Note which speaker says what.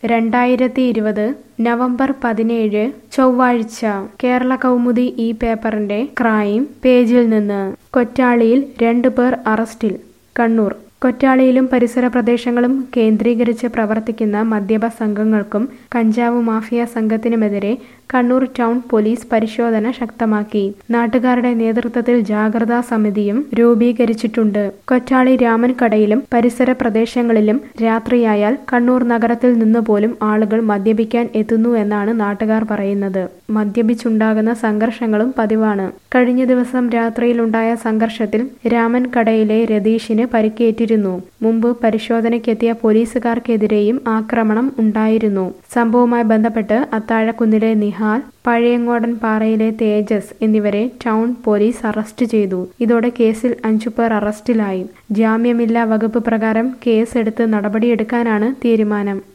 Speaker 1: രണ്ടായിരത്തി ഇരുപത് നവംബർ പതിനേഴ് ചൊവ്വാഴ്ച കേരള കൗമുദി ഈ പേപ്പറിന്റെ ക്രൈം പേജിൽ നിന്ന് കൊറ്റാളിയിൽ രണ്ടുപേർ അറസ്റ്റിൽ കണ്ണൂർ കൊറ്റാളിയിലും പരിസര പ്രദേശങ്ങളും കേന്ദ്രീകരിച്ച് പ്രവർത്തിക്കുന്ന മദ്യപ സംഘങ്ങൾക്കും കഞ്ചാവ് മാഫിയ സംഘത്തിനുമെതിരെ കണ്ണൂർ ടൗൺ പോലീസ് പരിശോധന ശക്തമാക്കി നാട്ടുകാരുടെ നേതൃത്വത്തിൽ ജാഗ്രതാ സമിതിയും രൂപീകരിച്ചിട്ടുണ്ട് കൊറ്റാളി രാമൻകടയിലും പരിസര പ്രദേശങ്ങളിലും രാത്രിയായാൽ കണ്ണൂർ നഗരത്തിൽ നിന്ന് പോലും ആളുകൾ മദ്യപിക്കാൻ എത്തുന്നു എന്നാണ് നാട്ടുകാർ പറയുന്നത് മദ്യപിച്ചുണ്ടാകുന്ന സംഘർഷങ്ങളും പതിവാണ് കഴിഞ്ഞ ദിവസം രാത്രിയിലുണ്ടായ സംഘർഷത്തിൽ രാമൻകടയിലെ രതീഷിന് പരിക്കേറ്റിരുന്നു മുമ്പ് പരിശോധനയ്ക്കെത്തിയ പോലീസുകാർക്കെതിരെയും ആക്രമണം ഉണ്ടായിരുന്നു സംഭവവുമായി ബന്ധപ്പെട്ട് അത്താഴക്കുന്നിലെ നിഹാൽ പഴയങ്ങോടൻ പാറയിലെ തേജസ് എന്നിവരെ ടൗൺ പോലീസ് അറസ്റ്റ് ചെയ്തു ഇതോടെ കേസിൽ അഞ്ചുപേർ അറസ്റ്റിലായി ജാമ്യമില്ലാ വകുപ്പ് പ്രകാരം കേസെടുത്ത് നടപടിയെടുക്കാനാണ് തീരുമാനം